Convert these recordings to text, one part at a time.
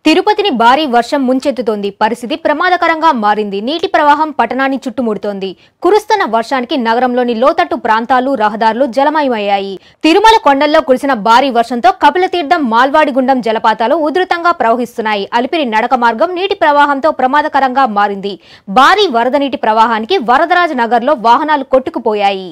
తిరుపతిని భారీ వర్షం ముంచెత్తుతోంది పరిస్థితి ప్రమాదకరంగా మారింది నీటి ప్రవాహం పట్టణాన్ని చుట్టుముడుతోంది కురుస్తున్న వర్షానికి నగరంలోని లోతట్టు ప్రాంతాలు రహదారులు జలమయమయ్యాయి తిరుమల కొండల్లో కురిసిన భారీ వర్షంతో కపిలతీర్థం మాల్వాడిగుండం జలపాతాలు ఉధృతంగా ప్రవహిస్తున్నాయి అలిపిరి నడక మార్గం నీటి ప్రవాహంతో ప్రమాదకరంగా మారింది భారీ వరద నీటి ప్రవాహానికి వరదరాజ నగర్లో వాహనాలు కొట్టుకుపోయాయి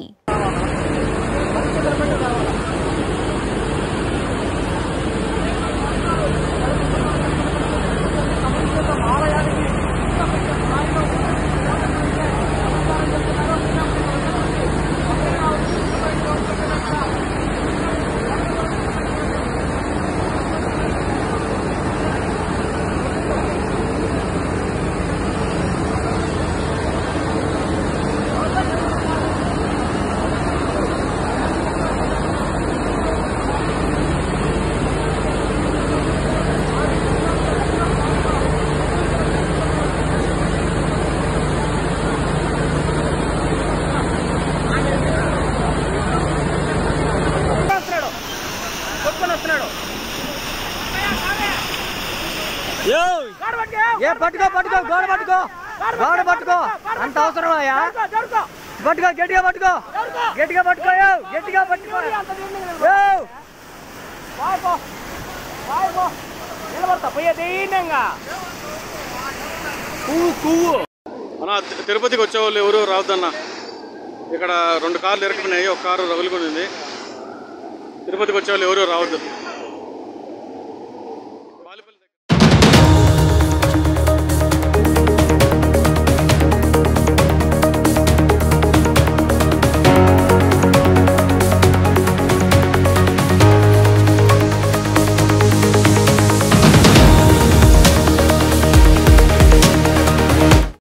వస్తున్నాడు కొట్టుకొని వస్తున్నాడు ఏ పట్టుకో పట్టుకో గోడ పట్టుకో గోడ పట్టుకో అంత అవసరం అయ్యా పట్టుకో గట్టిగా పట్టుకో గట్టిగా పట్టుకో యో, గట్టిగా పట్టుకో యో. నిలబడతా పోయే దీనంగా పువ్వు పువ్వు అన్న తి- తిరుపతికి వచ్చేవాళ్ళు ఎవరు రావద్దన్న ఇక్కడ రెండు కార్లు ఇరుక్కున్నాయి ఒక కారు రగులుకునింది తిరుపతికి వచ్చేవాళ్ళు ఎవరు రావద్దు